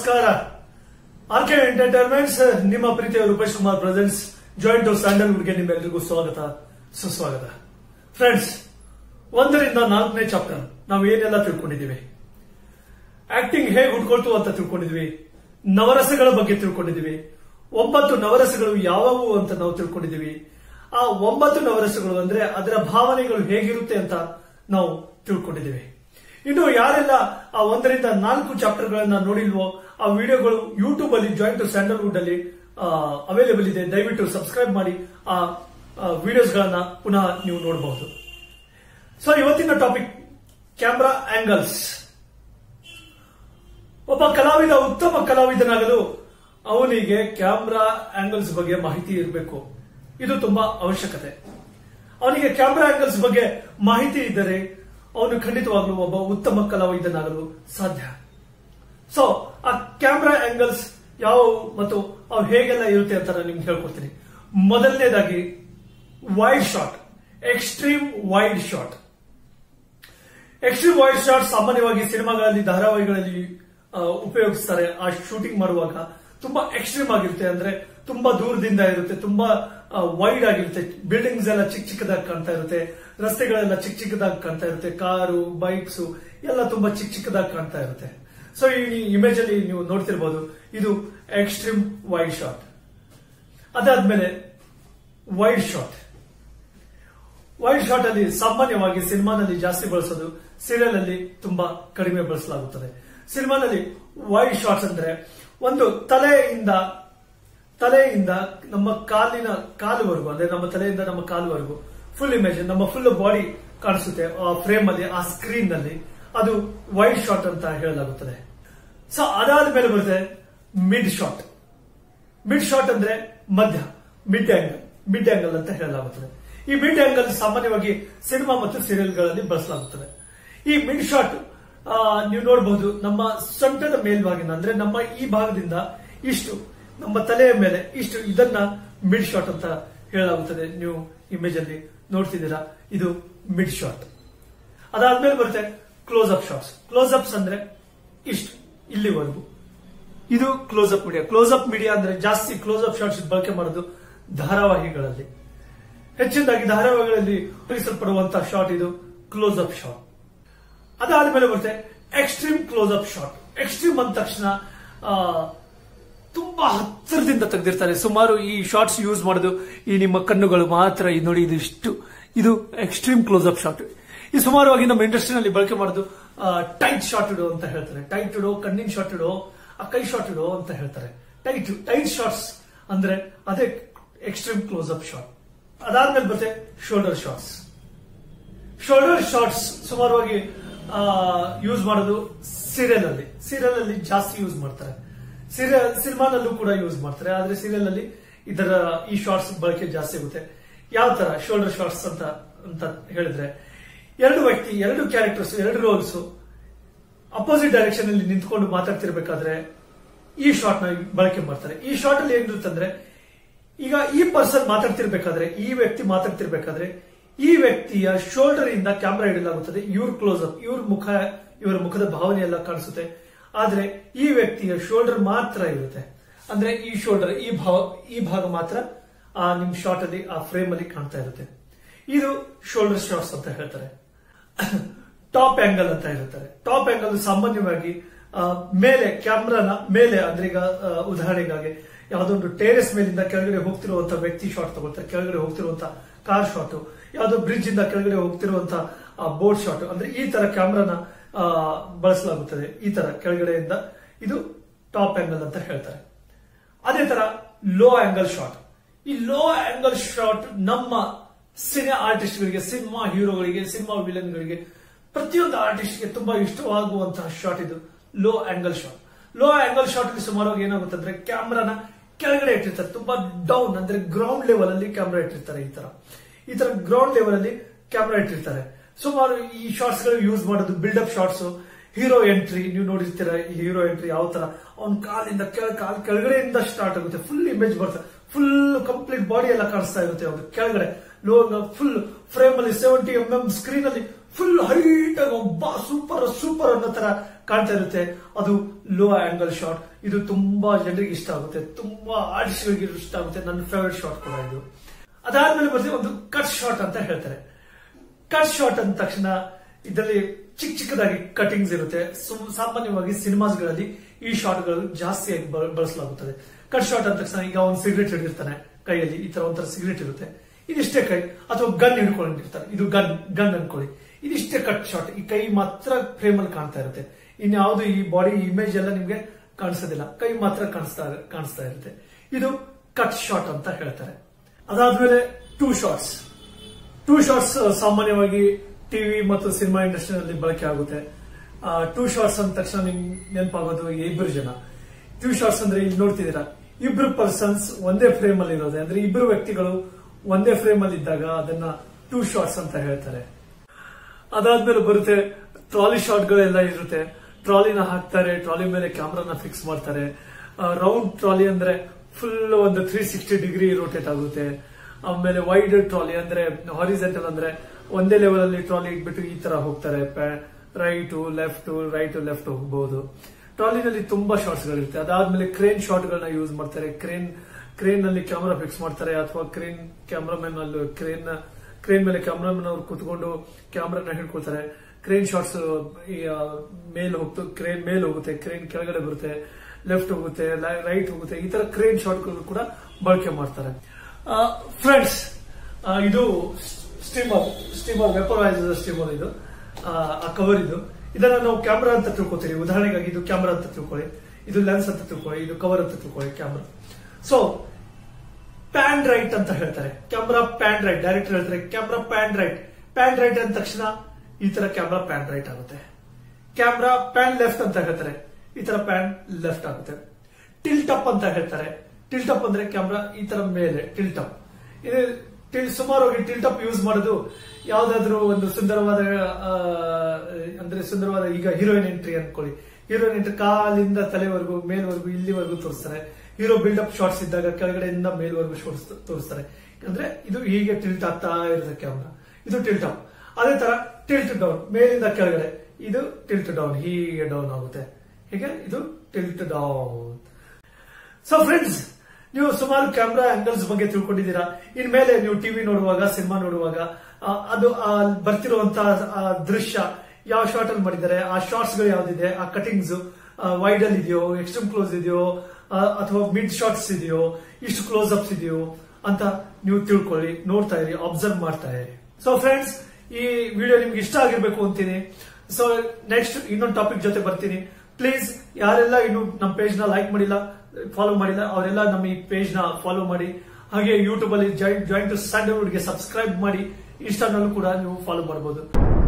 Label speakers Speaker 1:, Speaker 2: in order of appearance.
Speaker 1: ನಮಸ್ಕಾರ R K entertainments ನಿಮ್ಮ ಪ್ರೀತಿಯ ರೂಪೇಶ್ ಕುಮಾರ್ ಪ್ರೆಸೆಂಟ್ಸ್ ಜಾಯಿಂಟ್ ಸ್ಯಾಂಡಲ್ವುಡ್ಗೆ ನಿಮ್ಮೆಲ್ಲರಿಗೂ ಸ್ವಾಗತ ಸುಸ್ವಾಗತ ಫ್ರೆಂಡ್ಸ್ ಒಂದರಿಂದ ನಾಲ್ಕನೇ ಚಾಪ್ಟರ್ ನಾವು ಏನೆಲ್ಲ ತಿಳ್ಕೊಂಡಿದ್ದೀವಿ ಆಕ್ಟಿಂಗ್ ಹೇಗೆ ಹುಡ್ಕೊಳ್ತು ಅಂತ ತಿಳ್ಕೊಂಡಿದ್ವಿ ನವರಸಗಳ ಬಗ್ಗೆ ತಿಳ್ಕೊಂಡಿದ್ವಿ ಒಂಬತ್ತು ನವರಸಗಳು ಯಾವುವು ಅಂತ ನಾವು ತಿಳ್ಕೊಂಡಿದ್ವಿ ಆ ಒಂಬತ್ತು ನವರಸಗಳು ಅಂದ್ರೆ ಅದರ ಭಾವನೆಗಳು ಹೇಗಿರುತ್ತೆ ಅಂತ ನಾವು ತಿಳ್ಕೊಂಡಿದ್ದೀವಿ ಇನ್ನು ಯಾರೆಲ್ಲ ಆ ಒಂದರಿಂದ ನಾಲ್ಕು ಚಾಪ್ಟರ್ ಗಳನ್ನ ನೋಡಿಲ್ವೋ ಆ ವಿಡಿಯೋಗಳು ಯೂಟ್ಯೂಬ್ ಅಲ್ಲಿ ಜಾಯಿಂಟ್ ಸ್ಯಾಂಡಲ್ವುಡ್ ಅಲ್ಲಿ ಅವೈಲೇಬಲ್ ಇದೆ ದಯವಿಟ್ಟು ಸಬ್ಸ್ಕ್ರೈಬ್ ಮಾಡಿ ಆ ವಿಡಿಯೋಸ್ ಗಳನ್ನ ಪುನಃ ನೀವು ನೋಡಬಹುದು ಸೊ ಇವತ್ತಿನ ಟಾಪಿಕ್ ಕ್ಯಾಮ್ರಾ ಆಂಗಲ್ಸ್ ಒಬ್ಬ ಕಲಾವಿದ ಉತ್ತಮ ಕಲಾವಿದನಾಗಲು ಅವನಿಗೆ ಕ್ಯಾಮ್ರಾ ಆಂಗಲ್ಸ್ ಬಗ್ಗೆ ಮಾಹಿತಿ ಇರಬೇಕು ಇದು ತುಂಬಾ ಅವಶ್ಯಕತೆ ಅವನಿಗೆ ಕ್ಯಾಮ್ರಾ ಆಂಗಲ್ಸ್ ಬಗ್ಗೆ ಮಾಹಿತಿ ಇದ್ದರೆ ಅವನು ಖಂಡಿತವಾಗ್ಲೂ ಒಬ್ಬ ಉತ್ತಮ ಕಲಾವಿದನಾಗಲು ಸಾಧ್ಯ ಸೊ ಆ ಕ್ಯಾಮ್ರಾ ಆಂಗಲ್ಸ್ ಯಾವುವು ಮತ್ತು ಅವು ಹೇಗೆಲ್ಲ ಇರುತ್ತೆ ಅಂತ ನಾನು ನಿಮ್ಗೆ ಹೇಳ್ಕೊಡ್ತೀನಿ ಮೊದಲನೇದಾಗಿ wide shot extreme wide shot extreme wide shot ಸಾಮಾನ್ಯವಾಗಿ ಸಿನಿಮಾಗಳಲ್ಲಿ ಧಾರಾವಾಹಿಗಳಲ್ಲಿ ಆ, ಉಪಯೋಗಿಸ್ತಾರೆ ಆ ಶೂಟಿಂಗ್ ಮಾಡುವಾಗ ತುಂಬಾ ಎಕ್ಸ್ಟ್ರೀಮ್ ಆಗಿರುತ್ತೆ ಅಂದ್ರೆ ತುಂಬಾ ದೂರದಿಂದ ಇರುತ್ತೆ ತುಂಬಾ ವೈಡ್ ಆಗಿರುತ್ತೆ ಬಿಲ್ಡಿಂಗ್ಸ್ ಎಲ್ಲ ಚಿಕ್ಕ ಚಿಕ್ಕದಾಗಿ ಕಾಣ್ತಾ ಇರುತ್ತೆ ರಸ್ತೆಗಳೆಲ್ಲ ಚಿಕ್ಕ ಚಿಕ್ಕದಾಗಿ ಕಾಣ್ತಾ ಇರುತ್ತೆ ಕಾರು ಬೈಕ್ಸ್ ಎಲ್ಲ ತುಂಬಾ ಚಿಕ್ಕ ಚಿಕ್ಕದಾಗಿ ಕಾಣ್ತಾ ಇರುತ್ತೆ ಸೊ ಈ ಇಮೇಜ್ ಅಲ್ಲಿ ನೀವು ನೋಡ್ತಿರ್ಬೋದು ಇದು ಎಕ್ಸ್ಟ್ರೀಮ್ ವೈಡ್ ಶಾಟ್ ಅದಾದ್ಮೇಲೆ ವೈಡ್ ಶಾಟ್ ವೈಡ್ ಶಾಟ್ ಅಲ್ಲಿ ಸಾಮಾನ್ಯವಾಗಿ ಸಿನಿಮಾನಲ್ಲಿ ಜಾಸ್ತಿ ಬಳಸೋದು ಸೀರಿಯಲ್ ಅಲ್ಲಿ ತುಂಬಾ ಕಡಿಮೆ ಬಳಸಲಾಗುತ್ತದೆ ಸಿನಿಮಾನಲ್ಲಿ ವೈಡ್ ಶಾಟ್ಸ್ ಅಂದ್ರೆ ಒಂದು ತಲೆಯಿಂದ ತಲೆಯಿಂದ ನಮ್ಮ ಕಾಲಿನ ಕಾಲುವರೆಗೂ ಅಂದ್ರೆ ನಮ್ಮ ತಲೆಯಿಂದ ನಮ್ಮ ಕಾಲುವರೆಗೂ ಫುಲ್ ಇಮೇಜ್ ನಮ್ಮ ಫುಲ್ ಬಾಡಿ ಕಾಣಿಸುತ್ತೆ ಆ ಫ್ರೇಮ್ ಅಲ್ಲಿ ಆ ಸ್ಕ್ರೀನ್ ನಲ್ಲಿ ಅದು ವೈಡ್ ಶಾಟ್ ಅಂತ ಹೇಳಲಾಗುತ್ತದೆ ಸೊ ಅದಾದ ಮೇಲೆ ಬರುತ್ತೆ ಮಿಡ್ ಶಾಟ್ ಮಿಡ್ ಶಾಟ್ ಅಂದ್ರೆ ಮಧ್ಯ ಮಿಡ್ ಆಂಗಲ್ ಮಿಡ್ ಆಂಗಲ್ ಅಂತ ಹೇಳಲಾಗುತ್ತದೆ ಈ ಮಿಡ್ ಆಂಗಲ್ ಸಾಮಾನ್ಯವಾಗಿ ಸಿನಿಮಾ ಮತ್ತು ಸೀರಿಯಲ್ಗಳಲ್ಲಿ ಬಳಸಲಾಗುತ್ತದೆ ಈ ಮಿಡ್ ಶಾಟ್ ನೀವು ನೋಡಬಹುದು ನಮ್ಮ ಸೊಂಟದ ಮೇಲ್ಭಾಗಿನ ಅಂದ್ರೆ ನಮ್ಮ ಈ ಭಾಗದಿಂದ ಇಷ್ಟು ನಮ್ಮ ತಲೆಯ ಮೇಲೆ ಇಷ್ಟು ಇದನ್ನ ಮಿಡ್ ಶಾಟ್ ಅಂತ ಹೇಳಲಾಗುತ್ತದೆ ನೀವು ಇಮೇಜ್ ಅಲ್ಲಿ ನೋಡ್ತಿದ್ದೀರಾ ಇದು ಮಿಡ್ ಶಾಟ್ ಅದಾದ್ಮೇಲೆ ಬರುತ್ತೆ close up shots close ups ಅಂದ್ರೆ ಇಷ್ಟು ಇಲ್ಲಿವರೆಗೂ ಇದು close up media close up media ಅಂದ್ರೆ ಜಾಸ್ತಿ ಕ್ಲೋಸ್ ಅಪ್ ಶಾಟ್ಸ್ ಬಳಕೆ ಮಾಡೋದು ಧಾರಾವಾಹಿಗಳಲ್ಲಿ ಹೆಚ್ಚಿನದಾಗಿ ಧಾರಾವಾಹಿಗಳಲ್ಲಿ ಉಪಯೋಗಿಸಲ್ಪಡುವಂತಹ ಶಾಟ್ ಇದು ಕ್ಲೋಸ್ ಅಪ್ ಶಾಟ್ ಅದಾದ್ಮೇಲೆ ಬರುತ್ತೆ extreme close up shot extreme ಅಂದ ತಕ್ಷಣ ಆ, ತುಂಬಾ ಹತ್ತಿರದಿಂದ ತೆಗೆದಿರ್ತಾರೆ ಸುಮಾರು ಈ ಶಾರ್ಟ್ಸ್ ಯೂಸ್ ಮಾಡೋದು ಈ ನಿಮ್ಮ ಕಣ್ಣುಗಳು ಮಾತ್ರ ಈ ನೋಡಿ ಇದು ಇಷ್ಟು ಇದು ಎಕ್ಸ್ಟ್ರೀಮ್ ಕ್ಲೋಸ್ ಅಪ್ ಶಾಟ್ ಈ ಸುಮಾರವಾಗಿ ನಮ್ಮ ಇಂಡಸ್ಟ್ರಿನಲ್ಲಿ ಬಳಕೆ ಮಾಡೋದು ಟೈಟ್ ಶಾಟ್ ಇಡೋ ಅಂತ ಹೇಳ್ತಾರೆ ಟೈಟ್ ಇಡೋ ಕಣ್ಣಿನ ಶಾಟ್ ಇಡೋ ಆ ಕೈ ಶಾಟ್ ಇಡೋ ಅಂತ ಹೇಳ್ತಾರೆ ಟೈಟ್ ಟೈಟ್ ಶಾಟ್ಸ್ ಅಂದ್ರೆ ಅದೇ ಎಕ್ಸ್ಟ್ರೀಮ್ ಕ್ಲೋಸ್ ಅಪ್ ಶಾಟ್ ಅದಾದ್ಮೇಲೆ ಬರುತ್ತೆ ಶೋಲ್ಡರ್ ಶಾಟ್ಸ್ ಶೋಲ್ಡರ್ ಶಾಟ್ಸ್ ಸುಮಾರವಾಗಿ ಯೂಸ್ ಮಾಡೋದು ಸೀರಿಯಲ್ ಅಲ್ಲಿ ಸೀರಿಯಲ್ ಅಲ್ಲಿ ಜಾಸ್ತಿ ಯೂಸ್ ಮಾಡ್ತಾರೆ ಸೀರಿಯಲ್ ಸಿನಿಮಾನಲ್ಲೂ ಕೂಡ ಯೂಸ್ ಮಾಡ್ತಾರೆ ಆದ್ರೆ ಸೀರಿಯಲ್ ಅಲ್ಲಿ ಇದರ ಈ ಶಾರ್ಟ್ಸ್ ಬಳಕೆ ಜಾಸ್ತಿ ಆಗುತ್ತೆ ಯಾವ ತರ ಶೋಲ್ಡರ್ ಶಾರ್ಟ್ಸ್ ಅಂತ ಅಂತ ಹೇಳಿದ್ರೆ ಎರಡು ವ್ಯಕ್ತಿ ಎರಡು ಕ್ಯಾರೆಕ್ಟರ್ಸ್ ಎರಡು ರೋಲ್ಸ್ ಅಪೋಸಿಟ್ ಡೈರೆಕ್ಷನ್ ಅಲ್ಲಿ ನಿಂತ್ಕೊಂಡು ಮಾತಾಡ್ತಿರ್ಬೇಕಾದ್ರೆ ಈ ಶಾರ್ಟ್ ನ ಬಳಕೆ ಮಾಡ್ತಾರೆ ಈ ಶಾರ್ಟ್ ಅಲ್ಲಿ ಏನಿರುತ್ತಂದ್ರೆ ಈಗ ಈ ಪರ್ಸನ್ ಮಾತಾಡ್ತಿರ್ಬೇಕಾದ್ರೆ ಈ ವ್ಯಕ್ತಿ ಮಾತಾಡ್ತಿರ್ಬೇಕಾದ್ರೆ ಈ ವ್ಯಕ್ತಿಯ ಶೋಲ್ಡರ್ ಇಂದ ಕ್ಯಾಮ್ರಾ ಇಡಲಾಗುತ್ತದೆ ಇವ್ರ ಕ್ಲೋಸ್ ಅಪ್ ಇವ್ರ ಮುಖ ಇವರ ಮುಖದ ಭಾವನೆ ಎಲ್ಲ ಕಾಣಿಸುತ್ತೆ ಆದ್ರೆ ಈ ವ್ಯಕ್ತಿಯ ಶೋಲ್ಡರ್ ಮಾತ್ರ ಇರುತ್ತೆ ಅಂದ್ರೆ ಈ ಶೋಲ್ಡರ್ ಈ ಭಾವ ಈ ಭಾಗ ಮಾತ್ರ ಆ ನಿಮ್ ಶಾರ್ಟ್ ಅಲ್ಲಿ ಆ ಫ್ರೇಮ್ ಅಲ್ಲಿ ಕಾಣ್ತಾ ಇರುತ್ತೆ ಇದು ಶೋಲ್ಡರ್ ಶಾಟ್ಸ್ ಅಂತ ಹೇಳ್ತಾರೆ ಟಾಪ್ ಆಂಗಲ್ ಅಂತ ಹೇಳ್ತಾರೆ ಟಾಪ್ ಆಂಗಲ್ ಸಾಮಾನ್ಯವಾಗಿ ಆ, ಮೇಲೆ ಕ್ಯಾಮ್ರಾನ ಮೇಲೆ ಅಂದ್ರೆ ಈಗ ಆ, ಉದಾಹರಣೆಗಾಗಿ ಯಾವ್ದೊಂದು ಟೇರೆಸ್ ಮೇಲಿಂದ ಕೆಳಗಡೆ ಹೋಗ್ತಿರುವಂತ ವ್ಯಕ್ತಿ ಶಾಟ್ ತಗೊಳ್ತಾರೆ ಕೆಳಗಡೆ ಹೋಗ್ತಿರುವಂತ ಕಾರ್ ಶಾಟ್ ಯಾವ್ದೋ ಬ್ರಿಡ್ಜ್ ಇಂದ ಕೆಳಗಡೆ ಹೋಗ್ತಿರುವಂತ ಬೋಟ್ ಶಾಟ್ ಅಂದ್ರೆ ಈ ತರ ಕ್ಯಾಮ್ರಾನ ಆ, ಬಳಸಲಾಗುತ್ತದೆ ಈ ತರ ಕೆಳಗಡೆಯಿಂದ ಇದು ಟಾಪ್ ಆಂಗಲ್ ಅಂತ ಹೇಳ್ತಾರೆ ಅದೇ ತರ ಲೋ ಆಂಗಲ್ ಶಾಟ್ ಈ ಲೋ ಆಂಗಲ್ ಶಾಟ್ ನಮ್ಮ ಸಿನಿಮಾ ಆರ್ಟಿಸ್ಟ್ಗಳಿಗೆ ಸಿನಿಮಾ ಹೀರೋಗಳಿಗೆ ಸಿನಿಮಾ ವಿಲನ್ಗಳಿಗೆ ಪ್ರತಿಯೊಂದು ಆರ್ಟಿಸ್ಟ್ಗೆ ತುಂಬಾ ಇಷ್ಟವಾಗುವಂತಹ ಶಾಟ್ ಇದು low angle shot low angle shot ಅಲ್ಲಿ ಸುಮಾರವಾಗಿ ಏನಾಗುತ್ತೆ ಅಂದ್ರೆ ಕ್ಯಾಮ್ರಾನ ಕೆಳಗಡೆ ಇಟ್ಟಿರ್ತಾರೆ ತುಂಬಾ ಡೌನ್ ಅಂದ್ರೆ ಗ್ರೌಂಡ್ ಲೆವೆಲ್ ಅಲ್ಲಿ ಕ್ಯಾಮ್ರಾ ಇಟ್ಟಿರ್ತಾರೆ ಈ ತರ ಈ ತರ ಗ್ರೌಂಡ್ ಲೆವೆಲ್ ಅಲ್ಲಿ ಕ್ಯಾಮ್ರಾ ಇಟ್ಟಿರ್ತಾರೆ ಸುಮಾರು ಈ ಶಾರ್ಟ್ಸ್ ಗಳು ಯೂಸ್ ಮಾಡೋದು ಬಿಲ್ಡಪ್ ಶಾರ್ಟ್ಸ್ ಹೀರೋ ಎಂಟ್ರಿ ನೀವು ನೋಡಿರ್ತೀರ ಈ ಹೀರೋ ಎಂಟ್ರಿ ಯಾವ ತರ ಅವ್ನ ಕಾಲಿಂದ ಕೆಳ ಕಾಲ್ ಕೆಳಗಡೆಯಿಂದ ಸ್ಟಾರ್ಟ್ ಆಗುತ್ತೆ ಫುಲ್ ಇಮೇಜ್ ಬರ್ತದೆ ಫುಲ್ ಕಂಪ್ಲೀಟ್ ಬಾಡಿ ಎಲ್ಲ ಕಾಣಿಸ್ತಾ ಇರುತ್ತೆ ಅವ್ರ ಕೆಳಗಡೆ ಲೋ ಫುಲ್ ಫ್ರೇಮ್ ಅಲ್ಲಿ ಸೆವೆಂಟಿ ಎಂ ಎಂ ಸ್ಕ್ರೀನ್ ಅಲ್ಲಿ ಫುಲ್ ಹೈಟ್ ಆಗಿ ಒಬ್ಬ ಸೂಪರ್ ಸೂಪರ್ ಅನ್ನೋ ತರ ಕಾಣ್ತಾ ಇರುತ್ತೆ ಅದು ಲೋ ಆಂಗಲ್ ಶಾಟ್ ಇದು ತುಂಬಾ ಜನರಿಗೆ ಇಷ್ಟ ಆಗುತ್ತೆ ತುಂಬಾ ಆರ್ಟಿಸ್ಟ್ಗಳಿಗೆ ಇಷ್ಟ ಆಗುತ್ತೆ ನನ್ನ ಫೇವರೇಟ್ ಶಾಟ್ ಕೂಡ ಇದು ಅದಾದ್ಮೇಲೆ ಬರ್ತೀವಿ ಒಂದು ಕಟ್ ಶಾಟ್ ಅಂತ ಹೇಳ್ತಾರೆ ಕಟ್ ಶಾಟ್ ಅಂದ ತಕ್ಷಣ ಇದರಲ್ಲಿ ಚಿಕ್ಕ ಚಿಕ್ಕದಾಗಿ ಕಟಿಂಗ್ಸ್ ಇರುತ್ತೆ ಸುಮ್- ಸಾಮಾನ್ಯವಾಗಿ ಸಿನಿಮಾಸ್ಗಳಲ್ಲಿ ಈ ಶಾಟ್ಗಳು ಜಾಸ್ತಿಯಾಗಿ ಬಳ- ಬಳಸಲಾಗುತ್ತದೆ ಕಟ್ ಶಾಟ್ ಅಂದ ತಕ್ಷಣ ಈಗ ಒಂದು ಸಿಗರೇಟ್ ಹಿಡಿದಿರ್ತಾನೆ ಕೈಯಲ್ಲಿ ಈ ತರ ಒಂಥರ ಸಿಗರೇಟ್ ಇರುತ್ತೆ ಇದಿಷ್ಟೇ ಕೈ ಅಥವಾ ಗನ್ ಹಿಡ್ಕೊಂಡಿರ್ತಾರೆ ಇದು ಗನ್ ಗನ್ ಅನ್ಕೊಳ್ಳಿ ಇದಿಷ್ಟೇ ಕಟ್ ಶಾಟ್ ಈ ಕೈ ಮಾತ್ರ ಫ್ರೇಮ್ ಅಲ್ಲಿ ಕಾಣ್ತಾ ಇರುತ್ತೆ ಇನ್ಯಾವುದು ಈ ಬಾಡಿ ಇಮೇಜ್ ಎಲ್ಲ ನಿಮ್ಗೆ ಕಾಣಿಸೋದಿಲ್ಲ ಕೈ ಮಾತ್ರ ಕಾಣಿಸ್ತಾ ಕಾಣಿಸ್ತಾ ಇರುತ್ತೆ ಇದು ಕಟ್ ಶಾಟ್ ಅಂತ ಹೇಳ್ತಾರೆ ಅದಾದ್ಮೇಲೆ ಟೂ ಶಾಟ್ಸ್ ಟೂ ಶಾರ್ಟ್ಸ್ ಸಾಮಾನ್ಯವಾಗಿ ಟಿವಿ ಮತ್ತು ಸಿನಿಮಾ ಇಂಡಸ್ಟ್ರಿನಲ್ಲಿ ಬಳಕೆ ಆಗುತ್ತೆ ಟೂ ಶಾರ್ಟ್ಸ್ ಅಂದ ತಕ್ಷಣ ನಿಮ್ ನೆನಪಾಗೋದು ಇಬ್ಬರು ಜನ ಟೂ ಶಾರ್ಟ್ಸ್ ಅಂದ್ರೆ ಇಲ್ಲಿ ನೋಡ್ತಿದ್ದೀರಾ ಇಬ್ರು ಪರ್ಸನ್ಸ್ ಒಂದೇ ಫ್ರೇಮ್ ಅಲ್ಲಿ ಇರೋದೆ ಅಂದ್ರೆ ಇಬ್ರು ವ್ಯಕ್ತಿಗಳು ಒಂದೇ ಫ್ರೇಮ್ ಅಲ್ಲಿ ಇದ್ದಾಗ ಅದನ್ನ ಟೂ ಶಾರ್ಟ್ಸ್ ಅಂತ ಹೇಳ್ತಾರೆ ಅದಾದ್ಮೇಲೆ ಬರುತ್ತೆ ಟ್ರಾಲಿ ಶಾಟ್ಗಳೆಲ್ಲ ಇರುತ್ತೆ ಟ್ರಾಲಿನ ಹಾಕ್ತಾರೆ ಟ್ರಾಲಿ ಮೇಲೆ ಕ್ಯಾಮ್ರಾನ ಫಿಕ್ಸ್ ಮಾಡ್ತಾರೆ ರೌಂಡ್ ಟ್ರಾಲಿ ಅಂದ್ರೆ ಫುಲ್ ಒಂದು ತ್ರೀ ಸಿಕ್ಸ್ಟಿ ಡಿಗ್ರಿ ರೋಟೇಟ್ ಆಗುತ್ತೆ ಆಮೇಲೆ ವೈಡ್ ಟ್ರಾಲಿ ಅಂದ್ರೆ ಹಾರಿಸೆಂಟಲ್ ಅಂದ್ರೆ ಒಂದೇ ಲೆವೆಲ್ ಅಲ್ಲಿ ಟ್ರಾಲಿ ಇಟ್ಬಿಟ್ಟು ಈ ತರ ಹೋಗ್ತಾರೆ ರೈಟ್ ಲೆಫ್ಟ್ ರೈಟ್ ಲೆಫ್ಟ್ ಹೋಗಬಹುದು ಟ್ರಾಲಿನಲ್ಲಿ ತುಂಬಾ ಶಾರ್ಟ್ಸ್ ಗಳಿರುತ್ತೆ ಅದಾದ್ಮೇಲೆ ಕ್ರೇನ್ ಶಾಟ್ ಗಳನ್ನ ಯೂಸ್ ಮಾಡ್ತಾರೆ ಕ್ರೇನ್ ಕ್ರೇನ್ ನಲ್ಲಿ ಕ್ಯಾಮ್ರಾ ಫಿಕ್ಸ್ ಮಾಡ್ತಾರೆ ಅಥವಾ ಕ್ರೇನ್ ಕ್ಯಾಮ್ರಾಮನ್ ಅಲ್ಲಿ ಕ್ರೇನ್ ಕ್ರೇನ್ ಮೇಲೆ ಕ್ಯಾಮ್ರಾಮನ್ ಅವ್ರು ಕುತ್ಕೊಂಡು ಕ್ಯಾಮ್ರಾನ ಹಿಡ್ಕೊಳ್ತಾರೆ ಕ್ರೇನ್ ಶಾಟ್ಸ್ ಮೇಲ್ ಹೋಗ್ತು ಕ್ರೇನ್ ಮೇಲ್ ಹೋಗುತ್ತೆ ಕ್ರೇನ್ ಕೆಳಗಡೆ ಬರುತ್ತೆ ಲೆಫ್ಟ್ ಹೋಗುತ್ತೆ ರೈಟ್ ಹೋಗುತ್ತೆ ಈ ತರ ಕ್ರೇನ್ ಶಾಟ್ಗಳು ಕೂಡ ಬಳಕೆ ಮಾಡ್ತಾರೆ ಫ್ರೆಂಡ್ಸ್ ಇದು ಸ್ಟೀಮರ್ ಸ್ಟೀಮರ್ ವೆಪರೈಸರ್ ಸ್ಟೀಮರ್ ಇದು ಆ, ಆ ಕವರ್ ಇದು ಇದನ್ನ ನಾವು ಕ್ಯಾಮ್ರಾ ಅಂತ ತಿಳ್ಕೊತೀವಿ ಉದಾಹರಣೆಗಾಗಿ ಇದು ಕ್ಯಾಮ್ರಾ ಅಂತ ತಿಳ್ಕೊಳ್ಳಿ ಇದು ಲೆನ್ಸ್ ಅಂತ ತಿಳ್ಕೊಳ್ಳಿ ಇದು ಕವರ್ ಅಂತ ತಿಳ್ಕೊಳ್ಳಿ ಕ್ಯಾಮ್ರಾ ಸೊ ಪ್ಯಾನ್ ರೈಟ್ ಅಂತ ಹೇಳ್ತಾರೆ ಕ್ಯಾಮ್ರಾ ಪ್ಯಾನ್ ರೈಟ್ ಡೈರೆಕ್ಟರ್ ಹೇಳ್ತಾರೆ camera pan right pan right ಅಂದ ತಕ್ಷಣ ಈ ತರ ಕ್ಯಾಮ್ರಾ ಪ್ಯಾನ್ ರೈಟ್ ಆಗುತ್ತೆ ಕ್ಯಾಮ್ರಾ ಪ್ಯಾನ್ ಲೆಫ್ಟ್ ಅಂತ ಹೇಳ್ತಾರೆ ಈ ತರ ಪ್ಯಾನ್ ಲೆಫ್ಟ್ ಆಗುತ್ತೆ ಟಿಲ್ಟ್ ಅಪ್ ಅಂತ ಹೇಳ್ತಾರೆ ಟಿಲ್ಟ್ ಅಪ್ ಅಂದ್ರೆ ಕ್ಯಾಮ್ರಾ ಈ ತರ ಮೇಲೆ ಟಿಲ್ಟ್ ಅಪ್ ಇದು ಟಿಲ್ ಸುಮಾರಾಗಿ ಟಿಲ್ಟ್ ಅಪ್ ಯೂಸ್ ಮಾಡೋದು ಯಾವ್ದಾದ್ರು ಒಂದು ಸುಂದರವಾದ ಆ, ಅಂದ್ರೆ ಸುಂದರವಾದ ಈಗ ಹೀರೋಯಿನ್ ಎಂಟ್ರಿ ಅನ್ಕೊಳ್ಳಿ ಹೀರೋಯಿನ್ ಎಂಟ್ರಿ ಕಾಲಿಂದ ತಲೆವರೆಗೂ ಮೇಲ್ವರೆಗೂ ಇಲ್ಲಿವರೆಗೂ ತೋರಿಸ್ತಾರೆ ಹೀರೋ ಬಿಲ್ಡಪ್ ಶಾಟ್ಸ್ ಇದ್ದಾಗ ಕೆಳಗಡೆಯಿಂದ ಮೇಲ್ವರೆಗೂ ಶಾಟ್ಸ್ ತೋರಿಸ್ತಾರೆ ಅಂದ್ರೆ ಇದು ಹೀಗೆ ಟಿಲ್ಟ್ ಆಗ್ತಾ ಇರುತ್ತೆ ಕ್ಯಾಮ್ರಾ ಇದು ಟಿಲ್ಟ್ ಅಪ್ ಅದೇ ತರ ಟಿಲ್ಟ್ ಡೌನ್ ಮೇಲಿಂದ ಕೆಳಗಡೆ ಇದು ಟಿಲ್ಟ್ ಡೌನ್ ಹೀಗೆ ಡೌನ್ ಆಗುತ್ತೆ ಹೀಗೆ ಇದು ಟಿಲ್ಟ್ ಡೌನ್ ಸೊ ಫ್ರೆಂಡ್ಸ್ ನೀವು ಸುಮಾರು ಕ್ಯಾಮ್ರಾ ಆಂಗಲ್ಸ್ ಬಗ್ಗೆ ತಿಳ್ಕೊಂಡಿದ್ದೀರಾ ಇನ್ಮೇಲೆ ನೀವು ಟಿವಿ ನೋಡುವಾಗ ಸಿನಿಮಾ ನೋಡುವಾಗ ಆ, ಅದು ಆ ಬರ್ತಿರುವಂತಹ ಆ ದೃಶ್ಯ ಯಾವ ಶಾರ್ಟ್ ಅಲ್ಲಿ ಮಾಡಿದ್ದಾರೆ ಆ ಶಾರ್ಟ್ಸ್ ಗಳು ಯಾವ್ದಿದೆ ಆ ಕಟಿಂಗ್ಸ್ ವೈಡ್ ಅಲ್ಲಿ ಇದೆಯೋ ಎಕ್ಸ್ಟ್ರೀಮ್ ಕ್ಲೋಸ್ ಇದೆಯೋ ಆ, ಅಥವಾ ಮಿಡ್ ಶಾರ್ಟ್ಸ್ ಇದೆಯೋ ಇಷ್ಟು ಕ್ಲೋಸ್ ಅಪ್ಸ್ ಇದೆಯೋ ಅಂತ ನೀವು ತಿಳ್ಕೊಳ್ಳಿ ನೋಡ್ತಾ ಇರಿ ಅಬ್ಸರ್ವ್ ಮಾಡ್ತಾ ಇರಿ ಸೊ ಫ್ರೆಂಡ್ಸ್ ಈ ವಿಡಿಯೋ ನಿಮ್ಗೆ ಇಷ್ಟ ಆಗಿರ್ಬೇಕು ಅಂತೀನಿ ಸೊ ನೆಕ್ಸ್ಟ್ ಇನ್ನೊಂದು ಟಾಪಿಕ್ ಜೊತೆ ಬರ್ತೀನಿ ಪ್ಲೀಸ್ ಯಾರೆಲ್ಲ ಇನ್ನು ನಮ್ಮ ಪೇಜ್ ನ ಲೈಕ್ ಮಾಡಿಲ್ಲ ಫಾಲೋ ಮಾಡಿಲ್ಲ ಅವರೆಲ್ಲ ನಮ್ಮ ಈ ಪೇಜ್ ನ ಫಾಲೋ ಮಾಡಿ ಹಾಗೆ ಯೂಟ್ಯೂಬ್ ಅಲ್ಲಿ ಜಾಯಿಂಟ್ ಜಾಯಿಂಟ್ ಸ್ಯಾಂಡಲ್ವುಡ್ ಗೆ ಸಬ್ಸ್ಕ್ರೈಬ್ ಮಾಡಿ ಇನ್ಸ್ಟಾನಲ್ಲೂ ಕೂಡ ನೀವು ಫಾಲೋ ಮಾಡಬಹುದು